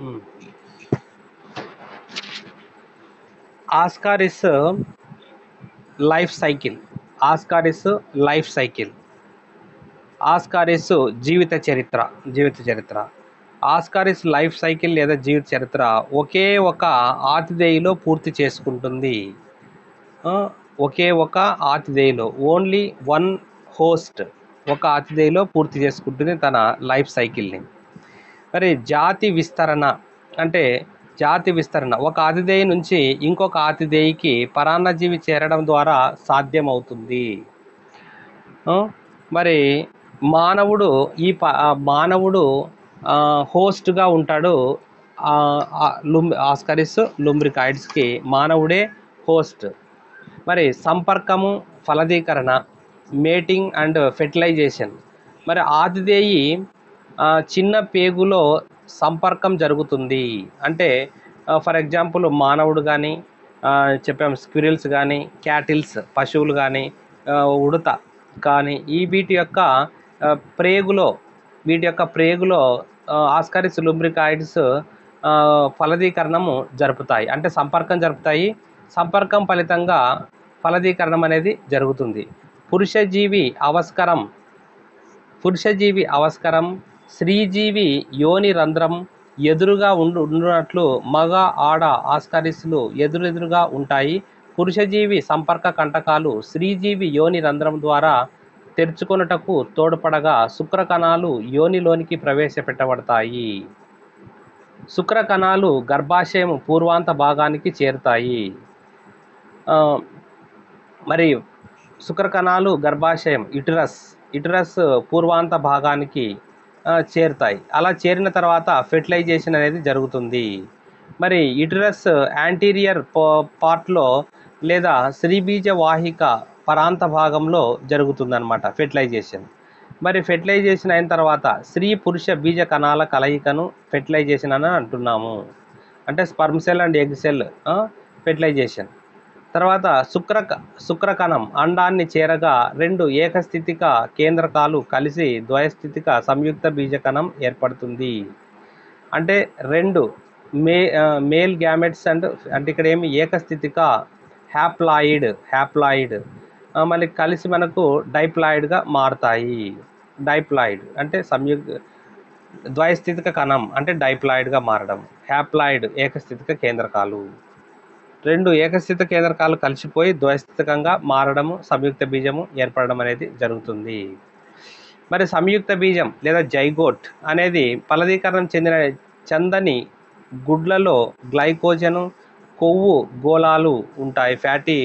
ఉమ్. Ascaris life cycle Ascaris life cycle Ascaris జీవిత చరిత్ర జీవిత చరిత్ర ఆస్కారిస్ లైఫ్ సైకిల్ లేదా జీవిత చరిత్ర ఒకే ఒక ఆతిథేయులో పూర్తి చేసుకుంటుంది ఆ, ఒకే ఒక ఆతిథేయులో ఓన్లీ వన్ హోస్ట్ ఒక ఆతిథేయులో పూర్తి చేసుకుంటుంది తన లైఫ్ సైకిల్ని మరి జాతి విస్తరణ అంటే జాతి విస్తరణ ఒక ఆతిథేయ నుంచి ఇంకొక ఆతిథేయికి పరాన్నజీవి చేరడం ద్వారా సాధ్యమవుతుంది ఆ, మరి మానవుడు ఈ ప ఆ మానవుడు ఆ, హోస్ట్గా ఉంటాడు ఆ, ఆ, లుమ్ ఆస్కరిస్ లుంబ్రికాయిడ్స్కి మానవుడే హోస్ట్ మరి సంపర్కము ఫలదీకరణ మేటింగ్ అండ్ ఫెర్టిలైజేషన్ మరి ఆతిథేయి ఆ, చిన్న పేగులో సంపర్కం జరుగుతుంది అంటే ఫర్ ఎగ్జాంపుల్ మానవుడు కానీ చెప్పాము స్క్విరిల్స్ కానీ క్యాటిల్స్ పశువులు కానీ ఉడత కానీ ఈ వీటి యొక్క ఆ, ప్రేగులో వీటి యొక్క ప్రేగులో ఆస్కరిస్ లుబ్రికాయిడ్స్ ఫలదీకరణము జరుపుతాయి అంటే సంపర్కం జరుపుతాయి సంపర్కం ఫలితంగా ఫలదీకరణం అనేది జరుగుతుంది పురుషజీవి అవస్కరం పురుషజీవి అవస్కరం స్త్రీజీవి యోని రంధ్రం ఎదురుగా ఉండు ఉండునట్లు మగ ఆడ ఆస్కరిస్లు ఎదురెదురుగా ఉంటాయి పురుషజీవి సంపర్క కంటకాలు స్త్రీజీవి యోని రంధ్రం ద్వారా తెరుచుకొనుటకు తోడ్పడగా శుక్రకణాలు యోనిలోనికి ప్రవేశపెట్టబడతాయి శుక్రకణాలు గర్భాశయం పూర్వాంత భాగానికి చేరుతాయి ఆ, మరి శుక్రకణాలు గర్భాశయం ఇటురస్ ఇటురస్ పూర్వాంత భాగానికి ఆ, చేరుతాయి అలా చేరిన తర్వాత ఫెర్టిలైజేషన్ అనేది జరుగుతుంది మరి ఇటురస్ యాంటీరియర్ పార్ట్లో లేదా స్త్రీబీజ వాహిక పరాంత భాగంలో జరుగుతుందన్నమాట ఫెర్టిలైజేషన్ మరి ఫెర్టిలైజేషన్ అయిన తర్వాత స్త్రీ పురుష బీజ కణాల కలయికను ఫెర్టిలైజేషన్ అని అంటున్నాము అంటే sperm cell and egg cell fertilization తర్వాత శుక్ర శుక్రకణం అండాన్ని చేరగా రెండు ఏకస్థితిక కేంద్రకాలు కలిసి ద్వయస్థితిక సంయుక్త బీజకణం ఏర్పడుతుంది అంటే రెండు మే ఆ, మేల్ గ్యామెట్స్ అండ్ అంటే ఇక్కడ ఏమి ఏకస్థితిక హ్యాప్లాయిడ్ హ్యాప్లాయిడ్ ఆ, మళ్ళీ కలిసి మనకు డైప్లాయిడ్గా మారుతాయి డైప్లాయిడ్ అంటే సంయుక్త ద్వయస్థితిక కణం అంటే డైప్లాయిడ్గా మారడం హ్యాప్లాయిడ్ ఏకస్థితిక కేంద్రకాలు రెండు ఏకస్థిత కేంద్రకాలు కలిసిపోయి ద్వయస్థితికంగా మారడము సంయుక్త బీజము ఏర్పడడం అనేది జరుగుతుంది మరి సంయుక్త బీజం లేదా జైగోట్ అనేది ఫలదీకరణం చెందిన చందని గుడ్లలో గ్లైకోజను కొవ్వు గోళాలు ఉంటాయి ఫ్యాటీ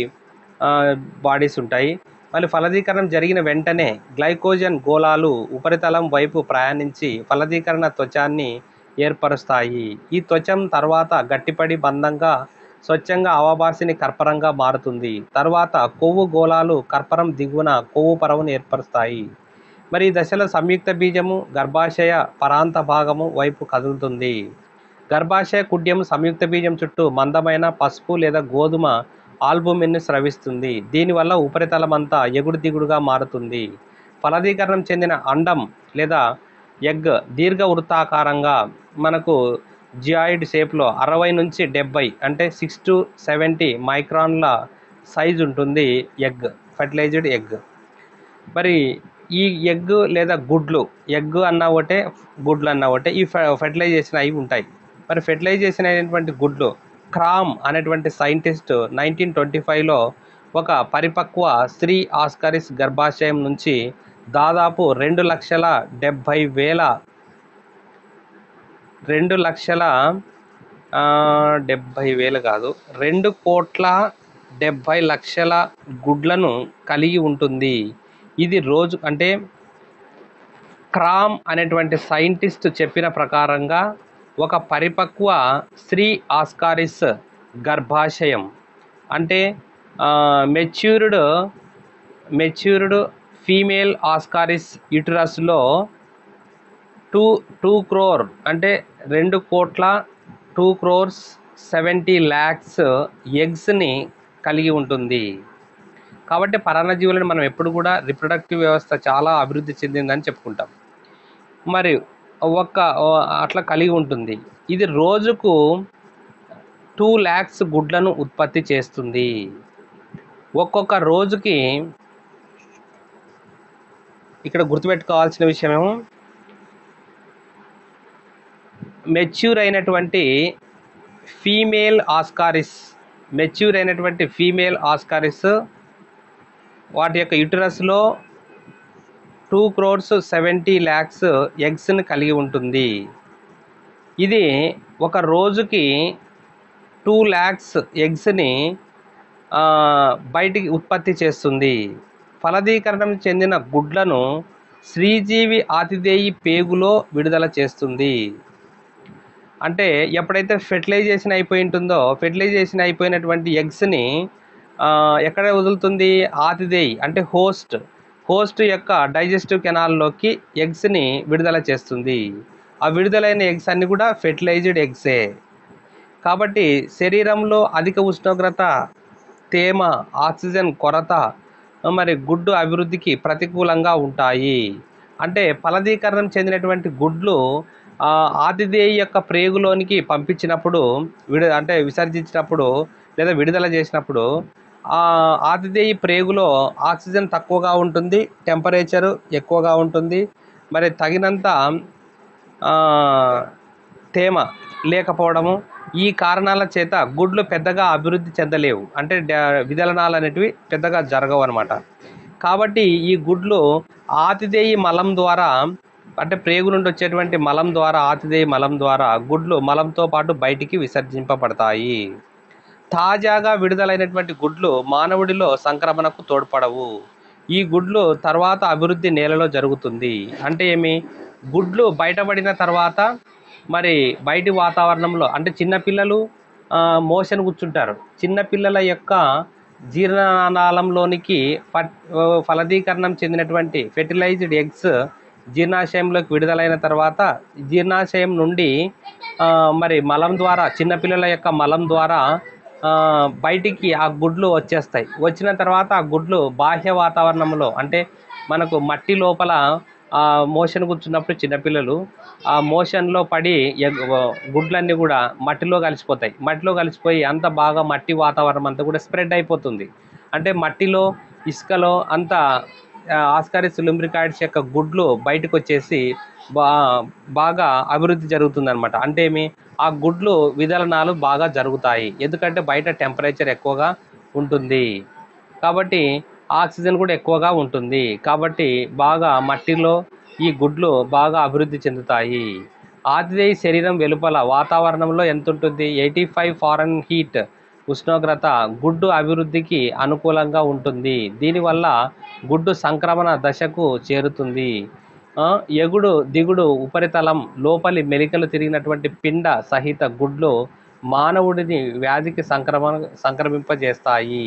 బాడీస్ ఉంటాయి మళ్ళీ ఫలదీకరణం జరిగిన వెంటనే గ్లైకోజన్ గోళాలు ఉపరితలం వైపు ప్రయాణించి ఫలదీకరణ త్వచాన్ని ఏర్పరుస్తాయి ఈ త్వచం తర్వాత గట్టిపడి బంధంగా స్వచ్ఛంగా అవభాసిని కర్పరంగా మారుతుంది తర్వాత కొవ్వు గోళాలు కర్పరం దిగువన కొవ్వు పరవును ఏర్పరుస్తాయి మరి ఈ దశలో సంయుక్త బీజము గర్భాశయ పరాంత భాగము వైపు కదులుతుంది గర్భాశయ కుడ్యము సంయుక్త బీజం చుట్టూ మందమైన పసుపు లేదా గోధుమ ఆల్బుమిన్ను స్రవిస్తుంది దీనివల్ల ఉపరితలం అంతా ఎగుడు దిగుడుగా మారుతుంది ఫలదీకరణం చెందిన అండం లేదా ఎగ్ దీర్ఘ వృత్తాకారంగా మనకు జియాయిడ్ షేప్లో అరవై నుంచి డెబ్బై అంటే సిక్స్ టు సెవెంటీ మైక్రాన్ల సైజ్ ఉంటుంది ఎగ్ ఫర్టిలైజ్డ్ ఎగ్ మరి ఈ ఎగ్ లేదా గుడ్లు ఎగ్ అన్న ఒకటే గుడ్లు అన్న ఒకటే ఈ ఫెర్టిలైజేషన్ అయి ఉంటాయి మరి ఫెర్టిలైజేషన్ అయినటువంటి గుడ్లు క్రామ్ అనేటువంటి సైంటిస్ట్ నైన్టీన్ ట్వంటీ ఫైవ్లో ఒక పరిపక్వ స్త్రీ ఆస్కరిస్ గర్భాశయం నుంచి దాదాపు రెండు లక్షల డెబ్భై వేల రెండు లక్షల ఆ, డెబ్భై వేలు కాదు రెండు కోట్ల డెబ్భై లక్షల గుడ్లను కలిగి ఉంటుంది ఇది రోజు అంటే క్రామ్ అనేటువంటి సైంటిస్ట్ చెప్పిన ప్రకారంగా ఒక పరిపక్వ స్త్రీ ఆస్కారిస్ గర్భాశయం అంటే మెచ్యూర్డ్ మెచ్యూర్డ్ ఫీమేల్ ఆస్కారిస్ యుటరస్లో టూ టూ క్రోర్ అంటే రెండు కోట్ల టూ క్రోర్స్ సెవెంటీ ల్యాక్స్ ఎగ్స్ని కలిగి ఉంటుంది కాబట్టి పరాన్నజీవులను మనం ఎప్పుడు కూడా రిప్రొడక్టివ్ వ్యవస్థ చాలా అభివృద్ధి చెందిందని చెప్పుకుంటాం మరి ఒక్క అట్లా కలిగి ఉంటుంది ఇది రోజుకు టూ ల్యాక్స్ గుడ్లను ఉత్పత్తి చేస్తుంది ఒక్కొక్క రోజుకి ఇక్కడ గుర్తుపెట్టుకోవాల్సిన విషయం ఏమో మెచ్యూర్ అయినటువంటి ఫీమేల్ ఆస్కారిస్ మెచ్యూర్ అయినటువంటి ఫీమేల్ ఆస్కారిస్ వాటి యొక్క యుటరస్లో టూ క్రోర్స్ సెవెంటీ ల్యాక్స్ ఎగ్స్ని కలిగి ఉంటుంది ఇది ఒక రోజుకి టూ ల్యాక్స్ ఎగ్స్ని బయటికి ఉత్పత్తి చేస్తుంది ఫలదీకరణం చెందిన గుడ్లను శ్రీజీవి ఆతిథేయి పేగులో విడుదల చేస్తుంది అంటే ఎప్పుడైతే ఫెర్టిలైజేషన్ అయిపోయి ఉంటుందో ఫెర్టిలైజేషన్ అయిపోయినటువంటి ఎగ్స్ని ఎక్కడ వదులుతుంది ఆతిథేయి అంటే హోస్ట్ హోస్ట్ యొక్క డైజెస్టివ్ కెనాల్లోకి ఎగ్స్ని విడుదల చేస్తుంది ఆ విడుదలైన ఎగ్స్ అన్నీ కూడా ఫెర్టిలైజ్డ్ ఎగ్సే కాబట్టి శరీరంలో అధిక ఉష్ణోగ్రత తేమ ఆక్సిజన్ కొరత మరి గుడ్డు అభివృద్ధికి ప్రతికూలంగా ఉంటాయి అంటే ఫలదీకరణం చెందినటువంటి గుడ్లు ఆ, ఆతిథేయ యొక్క ప్రేగులోనికి పంపించినప్పుడు విడు అంటే విసర్జించినప్పుడు లేదా విడుదల చేసినప్పుడు ఆ ఆతిథేయ ప్రేగులో ఆక్సిజన్ తక్కువగా ఉంటుంది టెంపరేచర్ ఎక్కువగా ఉంటుంది మరి తగినంత ఆ, తేమ లేకపోవడము ఈ కారణాల చేత గుడ్లు పెద్దగా అభివృద్ధి చెందలేవు అంటే డా- విదలనాలు అనేటివి పెద్దగా జరగవు అనమాట కాబట్టి ఈ గుడ్లు ఆతిథేయి మలం ద్వారా అంటే ప్రేగు నుండి వచ్చేటువంటి మలం ద్వారా ఆతిథేయ మలం ద్వారా గుడ్లు మలంతో పాటు బయటికి విసర్జింపబడతాయి తాజాగా విడుదలైనటువంటి గుడ్లు మానవుడిలో సంక్రమణకు తోడ్పడవు ఈ గుడ్లు తర్వాత అభివృద్ధి నేలలో జరుగుతుంది అంటే ఏమి గుడ్లు బయటపడిన తర్వాత మరి బయటి వాతావరణంలో అంటే చిన్నపిల్లలు మోషన్ కూర్చుంటారు చిన్నపిల్లల యొక్క జీర్ణనాళంలోనికి ఫట్ ఫలదీకరణం చెందినటువంటి ఫెర్టిలైజ్డ్ ఎగ్స్ జీర్ణాశయంలోకి విడుదలైన తర్వాత జీర్ణాశయం నుండి ఆ, మరి మలం ద్వారా చిన్నపిల్లల యొక్క మలం ద్వారా ఆ, బయటికి ఆ గుడ్లు వచ్చేస్తాయి వచ్చిన తర్వాత ఆ గుడ్లు బాహ్య వాతావరణంలో అంటే మనకు మట్టి లోపల ఆ మోషన్ కూర్చున్నప్పుడు చిన్నపిల్లలు ఆ మోషన్లో పడి ఎగ్- గుడ్లన్నీ కూడా మట్టిలో కలిసిపోతాయి మట్టిలో కలిసిపోయి అంత బాగా మట్టి వాతావరణం అంతా కూడా స్ప్రెడ్ అయిపోతుంది అంటే మట్టిలో ఇసుకలో అంత ఆస్కారిస్ లుంబ్రికాయిడ్స్ యొక్క గుడ్లు బయటకు వచ్చేసి బా బాగా అభివృద్ధి జరుగుతుంది అనమాట అంటే ఏమి ఆ గుడ్లు విదలనాలు బాగా జరుగుతాయి ఎందుకంటే బయట టెంపరేచర్ ఎక్కువగా ఉంటుంది కాబట్టి ఆక్సిజన్ కూడా ఎక్కువగా ఉంటుంది కాబట్టి బాగా మట్టిలో ఈ గుడ్లు బాగా అభివృద్ధి చెందుతాయి ఆతిథేయ శరీరం వెలుపల వాతావరణంలో ఎంత ఉంటుంది ఎయిటీ ఫైవ్ ఫారెన్ హీట్ ఉష్ణోగ్రత గుడ్డు అభివృద్ధికి అనుకూలంగా ఉంటుంది దీనివల్ల గుడ్డు సంక్రమణ దశకు చేరుతుంది ఆ, ఎగుడు దిగుడు ఉపరితలం లోపలి మెలికలు తిరిగినటువంటి పిండ సహిత గుడ్లు మానవుడిని వ్యాధికి సంక్రమణ సంక్రమింపజేస్తాయి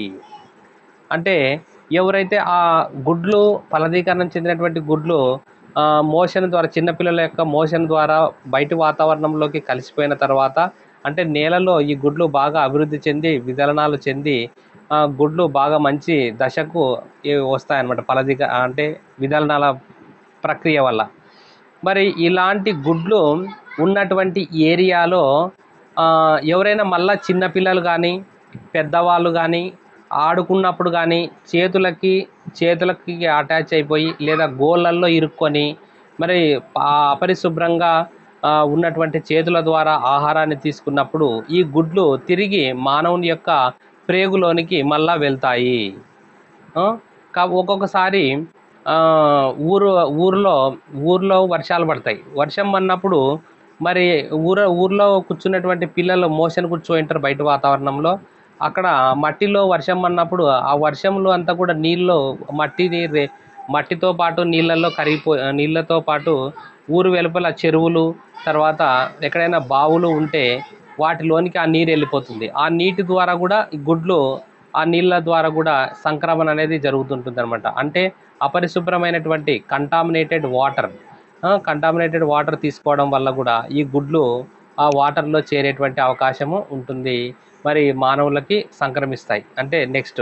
అంటే ఎవరైతే ఆ గుడ్లు ఫలదీకరణం చెందినటువంటి గుడ్లు ఆ, మోషన్ ద్వారా చిన్నపిల్లల యొక్క మోషన్ ద్వారా బయటి వాతావరణంలోకి కలిసిపోయిన తర్వాత అంటే నేలలో ఈ గుడ్లు బాగా అభివృద్ధి చెంది విదలనాలు చెంది ఆ, గుడ్లు బాగా మంచి దశకు ఈ వస్తాయన్నమాట ఫలదీక అంటే విదలనాల ప్రక్రియ వల్ల మరి ఇలాంటి గుడ్లు ఉన్నటువంటి ఏరియాలో ఆ, ఎవరైనా మళ్ళా చిన్నపిల్లలు కానీ పెద్దవాళ్ళు కానీ ఆడుకున్నప్పుడు కానీ చేతులకి చేతులకి అటాచ్ అయిపోయి లేదా గోళ్ళల్లో ఇరుక్కొని మరి ఆ అపరిశుభ్రంగా ఆ, ఉన్నటువంటి చేతుల ద్వారా ఆహారాన్ని తీసుకున్నప్పుడు ఈ గుడ్లు తిరిగి మానవుని యొక్క ప్రేగులోనికి మళ్ళా వెళ్తాయి ఆ, కా ఒక్కొక్కసారి ఆ, ఊరు ఊర్లో ఊర్లో వర్షాలు పడతాయి వర్షం పడినప్పుడు మరి ఊర ఊర్లో కూర్చున్నటువంటి పిల్లలు మోషన్ కూర్చోయింటారు బయట వాతావరణంలో అక్కడ మట్టిలో వర్షం పడినప్పుడు ఆ వర్షంలో అంతా కూడా నీళ్ళు మట్టి రే- మట్టితో పాటు నీళ్ళల్లో కరిగిపో నీళ్ళతో పాటు ఊరు వెలుపల చెరువులు తర్వాత ఎక్కడైనా బావులు ఉంటే వాటిలోనికి ఆ నీరు వెళ్ళిపోతుంది ఆ నీటి ద్వారా కూడా ఈ గుడ్లు ఆ నీళ్ళ ద్వారా కూడా సంక్రమణ అనేది జరుగుతుంటుంది అనమాట అంటే అపరిశుభ్రమైనటువంటి కంటామినేటెడ్ వాటర్ కంటామినేటెడ్ వాటర్ తీసుకోవడం వల్ల కూడా ఈ గుడ్లు ఆ వాటర్లో చేరేటువంటి అవకాశము ఉంటుంది మరి మానవులకి సంక్రమిస్తాయి అంటే నెక్స్ట్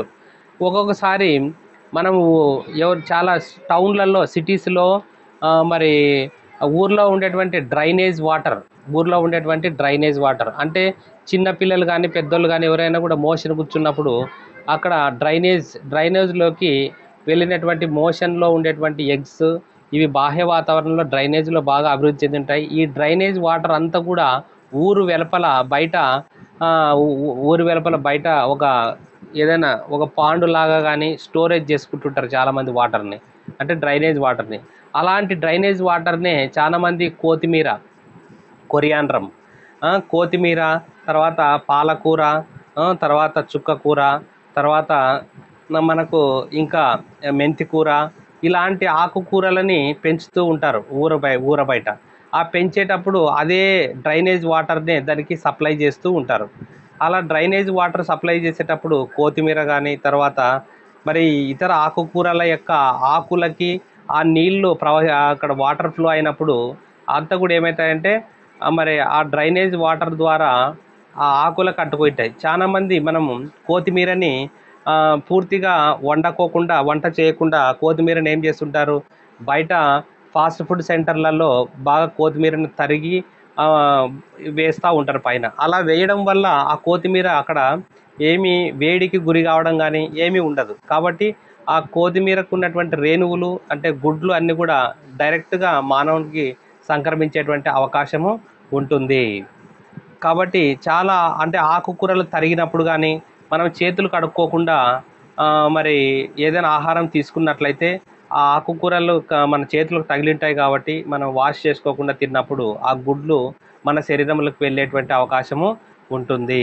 ఒక్కొక్కసారి మనము ఎవరు చాలా టౌన్లలో సిటీస్లో మరి ఆ ఊర్లో ఉండేటువంటి డ్రైనేజ్ వాటర్ ఊర్లో ఉండేటువంటి డ్రైనేజ్ వాటర్ అంటే చిన్న పిల్లలు కానీ పెద్దోళ్ళు కానీ ఎవరైనా కూడా మోషన్ కూర్చున్నప్పుడు అక్కడ డ్రైనేజ్ డ్రైనేజ్లోకి వెళ్ళినటువంటి మోషన్లో ఉండేటువంటి ఎగ్స్ ఇవి బాహ్య వాతావరణంలో డ్రైనేజ్లో బాగా అభివృద్ధి చెంది ఉంటాయి ఈ డ్రైనేజ్ వాటర్ అంతా కూడా ఊరు వెలుపల బయట ఆ, ఊ- ఊ- ఊరు వెలుపల బయట ఒక ఏదైనా ఒక పాండు లాగా కానీ స్టోరేజ్ చేసుకుంటుంటారు చాలామంది వాటర్ని అంటే డ్రైనేజ్ వాటర్ని అలాంటి డ్రైనేజ్ వాటర్నే చాలామంది కొత్తిమీర కొరియాండ్రం ఆ, కొత్తిమీర తర్వాత పాలకూర ఆ, తర్వాత చుక్క కూర తర్వాత న- మనకు ఇంకా మెంతి కూర ఇలాంటి ఆకుకూరలని పెంచుతూ ఉంటారు ఊర బయ ఊర బయట ఆ పెంచేటప్పుడు అదే డ్రైనేజ్ వాటర్నే దానికి సప్లై చేస్తూ ఉంటారు అలా డ్రైనేజ్ వాటర్ సప్లై చేసేటప్పుడు కొత్తిమీర కానీ తర్వాత మరి ఇతర ఆకుకూరల యొక్క ఆకులకి ఆ నీళ్లు ప్రవహ అక్కడ వాటర్ ఫ్లో అయినప్పుడు అంతా కూడా ఏమవుతాయంటే ఆ మరి ఆ డ్రైనేజ్ వాటర్ ద్వారా ఆ ఆకులకు కట్టుకుంటాయి చాలా మంది మనము కొత్తిమీరని ఆ, పూర్తిగా వండుకోకుండా వంట చేయకుండా కొత్తిమీరని ఏం చేస్తుంటారు బయట ఫాస్ట్ ఫుడ్ సెంటర్లలో బాగా కొత్తిమీరని తరిగి ఆ, వేస్తూ ఉంటారు పైన అలా వేయడం వల్ల ఆ కొత్తిమీర అక్కడ ఏమీ వేడికి గురి కావడం కానీ ఏమీ ఉండదు కాబట్టి ఆ కొత్తిమీరకు ఉన్నటువంటి రేణువులు అంటే గుడ్లు అన్నీ కూడా డైరెక్ట్గా మానవునికి సంక్రమించేటువంటి అవకాశము ఉంటుంది కాబట్టి చాలా అంటే ఆకుకూరలు తరిగినప్పుడు కానీ మనం చేతులు కడుక్కోకుండా ఆ, మరి ఏదైనా ఆహారం తీసుకున్నట్లయితే ఆ ఆకుకూరలు క- మన చేతులకు తగిలింటాయి కాబట్టి మనం వాష్ చేసుకోకుండా తిన్నప్పుడు ఆ గుడ్లు మన శరీరంలోకి వెళ్ళేటువంటి అవకాశము ఉంటుంది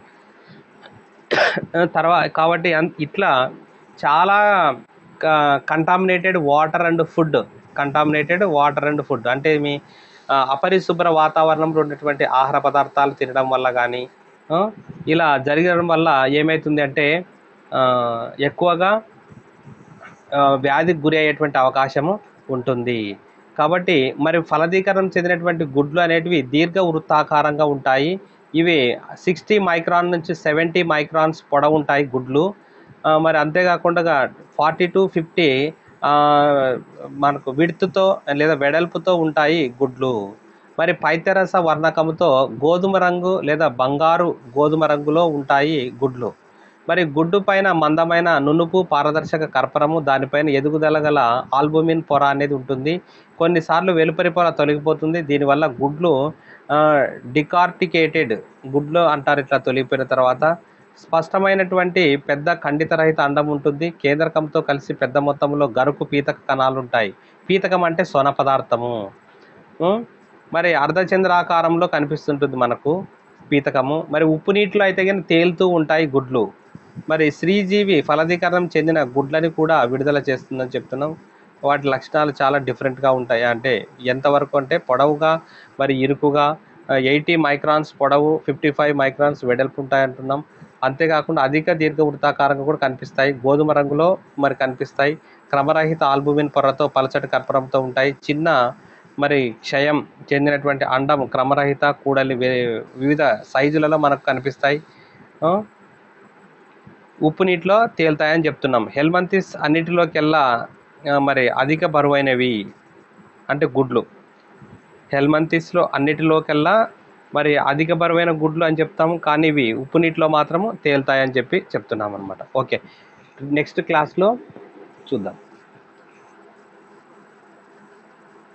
తర్వాత కాబట్టి అన్- ఇట్లా చాలా contaminated water and food contaminated water and food అంటే మీ ఆ, అపరిశుభ్ర వాతావరణంలో ఉన్నటువంటి ఆహార పదార్థాలు తినడం వల్ల కానీ ఇలా జరగడం వల్ల ఏమవుతుంది అంటే ఆ, ఎక్కువగా ఆ, వ్యాధికి గురి అయ్యేటువంటి అవకాశము ఉంటుంది కాబట్టి మరి ఫలదీకరణం చెందినటువంటి గుడ్లు అనేటివి దీర్ఘ వృత్తాకారంగా ఉంటాయి ఇవి సిక్స్టీ మైక్రాన్ నుంచి సెవెంటీ మైక్రాన్స్ పొడవు ఉంటాయి గుడ్లు ఆ, మరి అంతేకాకుండా ఫార్టీ టు ఫిఫ్టీ మనకు విడుతుతో లేదా వెడల్పుతో ఉంటాయి గుడ్లు మరి పైత్యరస వర్ణకముతో గోధుమ రంగు లేదా బంగారు గోధుమ రంగులో ఉంటాయి గుడ్లు మరి గుడ్డు పైన మందమైన నునుపు పారదర్శక కర్పరము దానిపైన ఎదుగుదల గల ఆల్బుమిన్ పొర అనేది ఉంటుంది కొన్నిసార్లు వెలుపరి పొర తొలగిపోతుంది దీనివల్ల గుడ్లు డికార్టికేటెడ్ గుడ్లు అంటారు ఇట్లా తొలగిపోయిన తర్వాత స్పష్టమైనటువంటి పెద్ద ఖండితరహిత అండం ఉంటుంది కేంద్రకంతో కలిసి పెద్ద మొత్తంలో గరుకు పీతక కణాలు ఉంటాయి పీతకం అంటే సొన పదార్థము ఉం? మరి అర్ధచంద్రాకారంలో కనిపిస్తుంటుంది మనకు పీతకము మరి ఉప్పు నీటిలో అయితే కానీ తేలుతూ ఉంటాయి గుడ్లు మరి శ్రీజీవి ఫలదీకరణం చెందిన గుడ్లని కూడా విడుదల చేస్తుందని చెప్తున్నాం వాటి లక్షణాలు చాలా డిఫరెంట్గా ఉంటాయి అంటే ఎంతవరకు అంటే పొడవుగా మరి ఇరుకుగా ఎయిటీ మైక్రాన్స్ పొడవు ఫిఫ్టీ ఫైవ్ మైక్రాన్స్ వెడల్పు ఉంటాయి అంటున్నాం అంతేకాకుండా అధిక దీర్ఘ వృత్తాకారంగా కూడా కనిపిస్తాయి గోధుమ రంగులో మరి కనిపిస్తాయి క్రమరహిత ఆల్బుమిన్ పొరతో పలచటి కర్పరంతో ఉంటాయి చిన్న మరి క్షయం చెందినటువంటి అండం క్రమరహిత కూడలి వే- వివిధ సైజులలో మనకు కనిపిస్తాయి ఆ? ఉప్పు నీటిలో తేలుతాయని చెప్తున్నాం హెల్మంతిస్ అన్నిటిలోకెల్లా ఆ, మరి అధిక బరువైనవి అంటే గుడ్లు హెల్మంతిస్లో అన్నిటిలోకెల్లా మరి అధిక బరువైన గుడ్లు అని చెప్తాము కానీ ఇవి ఉప్పు నీటిలో మాత్రము తేలుతాయని చెప్పి చెప్తున్నాం అనమాట ఓకే నెక్స్ట్ క్లాస్లో చూద్దాం